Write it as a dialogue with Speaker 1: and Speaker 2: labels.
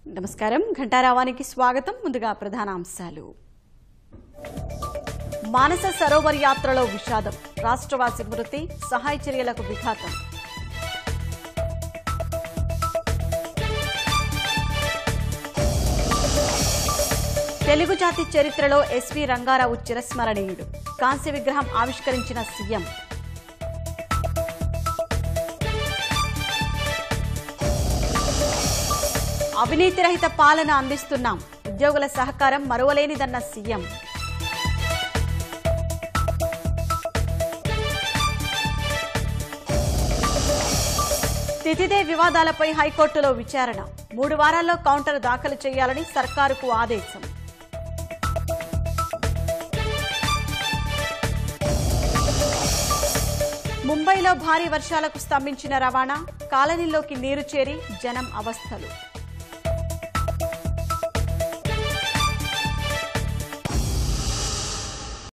Speaker 1: నమస్కారం ఘంటారావానికి స్వాగతం ముందుగా ప్రధాన అంశాలు మానస సరోవర్ యాత్రలో విషాదం రాష్ట్రవాసి మృతి సహాయ చర్యలకు విఘాతం తెలుగు జాతి చరిత్రలో ఎస్వి రంగారావు చిరస్మరణీయుడు కాంస్య విగ్రహం ఆవిష్కరించిన సీఎం అవినీతి రహిత పాలన అందిస్తున్నాం ఉద్యోగుల సహకారం మరువలేనిదన్న సీఎం తిథిదే వివాదాలపై హైకోర్టులో విచారణ మూడు వారాల్లో కౌంటర్ దాఖలు చేయాలని సర్కారుకు ఆదేశం ముంబైలో భారీ వర్షాలకు స్తంభించిన రవాణా కాలనీలోకి నీరు చేరి జనం అవస్థలు